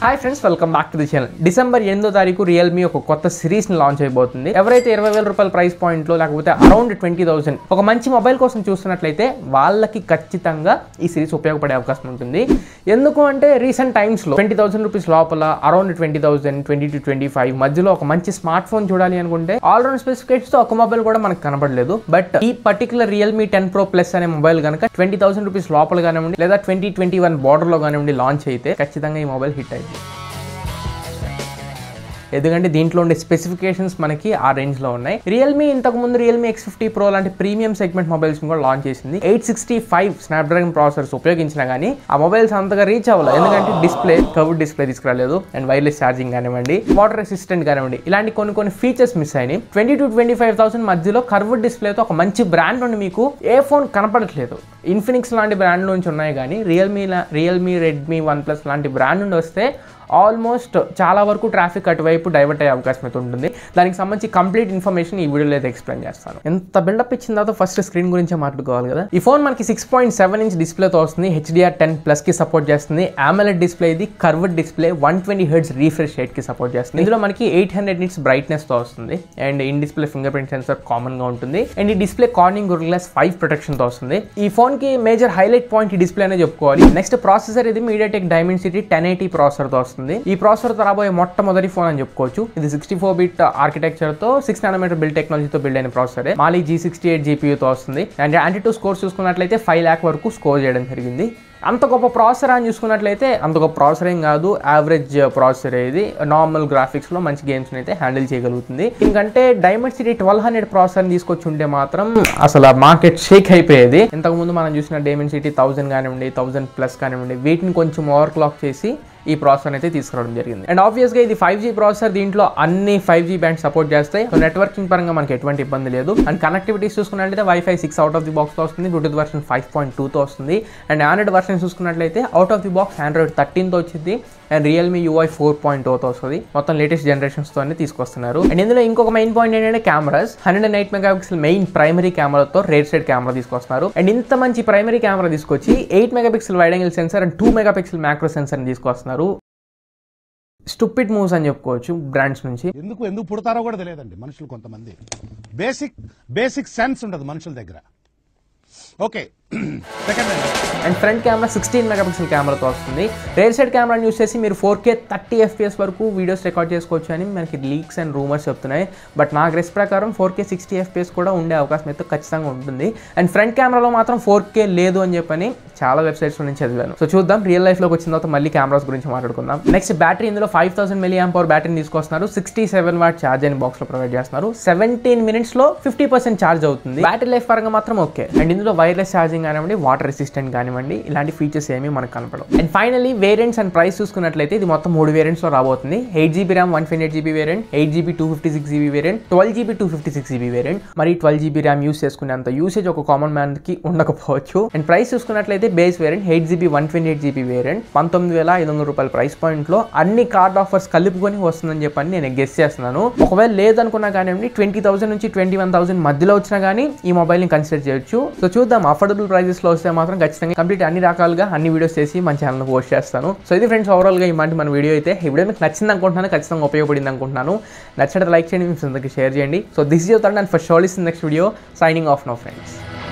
hi friends welcome back to the channel December ఎనిమిదో తారీఖు Realme ఒక కొత్త సిరీస్ ని లాంచ్ అయిపోతుంది ఎవరైతే ఇరవై వేల రూపాయల ప్రైస్ పాయింట్ లో లేకపోతే అరౌండ్ ట్వంటీ థౌసండ్ ఒక మంచి మొబైల్ కోసం చూస్తున్నట్లయితే వాళ్ళకి ఖచ్చితంగా ఈ సిరీస్ ఉపయోగపడే అవకాశం ఉంటుంది ఎందుకు అంటే రీసెంట్ టైమ్స్ లో ట్వంటీ థౌసండ్ రూపీస్ లోపల around twenty thousand twenty two twenty five మధ్యలో ఒక మంచి స్మార్ట్ ఫోన్ చూడాలి అనుకుంటే ఆల్ రౌండ్ స్పెసిఫికేషన్స్ తో ఒక మొబైల్ కూడా మనకు కనబడలేదు బట్ ఈ particular Realme ten pro plus అనే మొబైల్ కనుక ట్వంటీ థౌసండ్ రూపీస్ లోపల కానివ్వండి లేదా ట్వంటీ ట్వంటీ వన్ బార్డర్ లో కానివ్వండి లాంచ్ అయితే ఖచ్చితంగా ఈ మొబైల్ హిట్ అయింది ఎందుకంటే దీంట్లో ఉండే స్పెసిఫికేషన్స్ మనకి ఆ రేంజ్ లో ఉన్నాయి రియల్మీ ఇంతకు ముందు రియల్మీ ఎక్స్ ఫిఫ్టీ ప్రో లాంటి ప్రీమియం సెగ్మెంట్ మొబైల్స్ కూడా లాంచ్ చేసింది eight sixty five Snapdragon processors ఉపయోగించినా కానీ ఆ మొబైల్స్ అంతగా రీచ్ అవ్వలేదు ఎందుకంటే డిస్ప్లే కవర్డ్ డిస్ప్లే తీసుకురాలేదు అండ్ వైర్లెస్ ఛార్జింగ్ కానివ్వండి వాటర్ రెసిస్టెంట్ కానివ్వండి ఇలాంటి కొన్ని కొన్ని ఫీచర్స్ మిస్ అయినాయి twenty two twenty five thousand మధ్యలో కర్వ్డ్ డిస్ప్లేతో ఒక మంచి బ్రాండ్ నుండి మీకు ఏ ఫోన్ కనపడట్లేదు ఇన్ఫినిక్స్ లాంటి బ్రాండ్ నుంచి ఉన్నాయి కానీ Realme Realme Redmi one OnePlus లాంటి బ్రాండ్ నుండి వస్తే ఆల్మోస్ట్ చాలా వరకు ట్రాఫిక్ అటువైపు డైవర్ట్ అయ్యే అవకాశం అయితే ఉంటుంది దానికి సంబంధించి కంప్లీట్ ఇన్ఫర్మేషన్ ఈ వీడియోలో అయితే ఎక్స్ప్లెయిన్ చేస్తాను ఎంత బిల్డప్ ఇచ్చిన తర్వాత ఫస్ట్ స్క్రీన్ గురించి మాట్లాడుకోవాలి కదా ఈ ఫోన్ మనకి సిక్స్ పాయింట్ సెవెన్ ఇంచ్ డిస్ప్లేతో వస్తుంది హెచ్డిఆర్ టెన్ ప్లస్ కి సపోర్ట్ చేస్తుంది AMOLED డిస్ప్లే ఇది curved display one twenty hertz refresh rate కి సపోర్ట్ చేస్తుంది ఇందులో మనకి ఎయిట్ హండ్రెడ్ నిట్స్ బ్రైట్నెస్ తో వస్తుంది and in display fingerprint sensor common గా ఉంటుంది అండ్ ఈ display Corning glass five protection తో వస్తుంది ఈ ఫోన్ కి మేజర్ హైలైట్ పాయింట్ ఈ డిస్ప్లే అనే చెప్పుకోవాలి నెక్స్ట్ ప్రాసెసర్ ఇది MediaTek Dimensity ten eighty processor తో వస్తుంది ఈ ప్రాసెసర్ తో రాబోయే మొట్టమొదటి ఫోన్ అని చెప్పుకోవచ్చు ఇది సిక్స్టీ ఫోర్ బిట్ ఆర్కిటెక్చర్ తో సిక్స్ నానోమీటర్ బిల్డ్ టెక్నాలజీతో బిల్డ్ అయిన processor Mali G sixty eight జీపీయూతో వస్తుంది అండ్ యాంటీ టూ స్కోర్ చూసుకున్నట్లయితే ఫైవ్ ల్యాక్ వరకు స్కోర్ చేయడం జరిగింది అంత గొప్ప ప్రాసెసర్ అని చూసుకున్నట్లయితే అంత గొప్ప ప్రాసెసర్ ఏం కాదు యావరేజ్ ప్రాసెసర్ ఇది నార్మల్ గ్రాఫిక్స్లో మంచి గేమ్స్ని అయితే హ్యాండిల్ చేయగలుగుతుంది ఎందుకంటే Dimensity twelve hundred processor తీసుకొచ్చి ఉంటే మాత్రం అసలు ఆ మార్కెట్ షేక్ అయిపోయేది ఇంతకుముందు మనం చూసిన డైమండ్ సిటీ థౌసండ్ కానివ్వండి థౌసండ్ ప్లస్ కానివ్వండి వీటిని కొంచెం ఓవర్ క్లాక్ చేసి ఈ ప్రాసెసర్ అయితే తీసుకురావడం జరిగింది అండ్ ఆబ్వియస్గా ఇది ఫైవ్ జీ ప్రాసెసర్ దీంట్లో అన్ని ఫైవ్ జీ బ్యాండ్ సపోర్ట్ చేస్తాయి సో నెట్వర్కింగ్ పరంగా మనకి ఎటువంటి ఇబ్బంది లేదు అండ్ కనెక్టివిటీస్ చూసుకున్నట్లయితే WiFi six out of the బాక్స్తో వస్తుంది బ్లూటూత్ వర్షన్ ఫైవ్ పాయింట్ టూతో వస్తుంది అండ్ ఆండ్రాయిడ్ వర్షన్ చూసుకున్నట్లయితే out of the box Android థర్టీన్తో వచ్చింది and Realme UI four point ఓతో వస్తుంది మొత్తం లేటెస్ట్ జనరేషన్స్ తోనే తీసుకొస్తున్నారు అండ్ ఇందులో ఇంకొక మెయిన్ పాయింట్ ఏంటంటే cameras hundred and eight megapixel main primary కెమెరాతో రేర్ సైడ్ కెమెరా తీసుకొస్తున్నారు అండ్ ఇంత మంచి ప్రైమరీ కెమెరా తీసుకొచ్చి eight megapixel wide angle sensor and two megapixel macro sensor తీసుకొస్తున్నారు స్టూపిడ్ మూవ్స్ అని చెప్పుకోవచ్చు బ్రాండ్స్ నుంచి ఎందుకు ఎందుకు పుడతారో కూడా తెలియదండి మనుషులు కొంతమంది బేసిక్ బేసిక్ సెన్స్ ఉండదు మనుషుల దగ్గర ఓకే సెకండ్ అండి and front camera sixteen megapixel కెమెరాతో వస్తుంది రేర్ సైడ్ కెమెరాని యూస్ చేసి మీరు ఫోర్ కే థర్టీ ఎఫ్పిఎస్ వరకు వీడియోస్ రికార్డ్ చేసుకోవచ్చు అని మనకి లీక్స్ అండ్ రూమర్స్ చెప్తున్నాయి బట్ నా గ్రెస్ ప్రకారం ఫోర్ కే సిక్స్టీ ఎఫ్పిఎస్ కూడా ఉండే అవకాశం అయితే ఖచ్చితంగా ఉంటుంది అండ్ ఫ్రంట్ కెమెరాలో మాత్రం ఫోర్ కే లేదు అని చెప్పని చాలా వెబ్సైట్స్ నుంచి చదివాను సో చూద్దాం రియల్ లైఫ్లోకి వచ్చిన తర్వాత మళ్ళీ కెమెరాస్ గురించి మాట్లాడుకుందాం నెక్స్ట్ బ్యాటరీ ఇందులో ఫైవ్ థౌసండ్ మిలీ పవర్ బ్యాటరీని తీసుకొస్తున్నారు సిక్స్టీ సెవెన్ వాట్ ఛార్జ్ అని బాక్స్లో ప్రొవైడ్ చేస్తున్నారు సెవెంటీన్ మినిట్స్లో ఫిఫ్టీ పర్సెంట్ ఛార్జ్ అవుతుంది బ్యాటరీ లైఫ్ పరంగా మాత్రం ఓకే అండ్ ఇందులో వైర్లెస్ ఛార్జింగ్ కానివ్వండి వాటర్ రెసిస్టెంట్ కానివ్వండి ఇలాంటి ఫీచర్స్ ఏమీ మనకు కనపడవు and finally variants and price చూసుకున్నట్లయితే ఇది మొత్తం మూడు వేరియంట్స్లో రాబోతుంది eight GB RAM one twenty eight GB variant eight GB two fifty six GB variant twelve GB two fifty six GB variant మరి ట్వెల్వ్ జీబీ ర్యామ్ యూస్ చేసుకునేంత usage ఒక common man కి ఉండకపోవచ్చు అండ్ ప్రైస్ చూసుకున్నట్లయితే base variant eight GB one twenty eight GB variant పంతొమ్మిది వేల ఐదు వందల రూపాయల ప్రైస్ పాయింట్ లో అన్ని కార్డ్ ఆఫర్స్ కలుపుకొని వస్తుందని చెప్పని నేను గెస్ చేస్తున్నాను ఒకవేళ లేదనుకున్నా కానివ్వండి ట్వంటీ థౌసండ్ నుంచి ట్వంటీ వన్ థౌసండ్ మధ్యలో వచ్చినా కానీ ఈ మొబైల్ ని కన్సిడర్ చేయొచ్చు సో చూద్దాం అఫోర్డబుల్ ప్రైజెస్ లో వస్తే మాత్రం ఖచ్చితంగా కంప్లీట్ అన్ని రకాలుగా అన్ని వీడియోస్ చేసి మన ఛానల్ పోస్ట్ చేస్తాను సో ఇది ఫ్రెండ్స్ ఓవరాల్ గా ఇలాంటి మన వీడియో అయితే ఈ వీడియో మీకు నచ్చింది అనుకుంటున్నాను ఖచ్చితంగా ఉపయోగపడింది అనుకుంటున్నాను నచ్చినట్టు లైక్ చేయండి మీ ఫ్రెండ్స్కి షేర్ చేయండి so this is your and for షోల్ is next video signing off no friends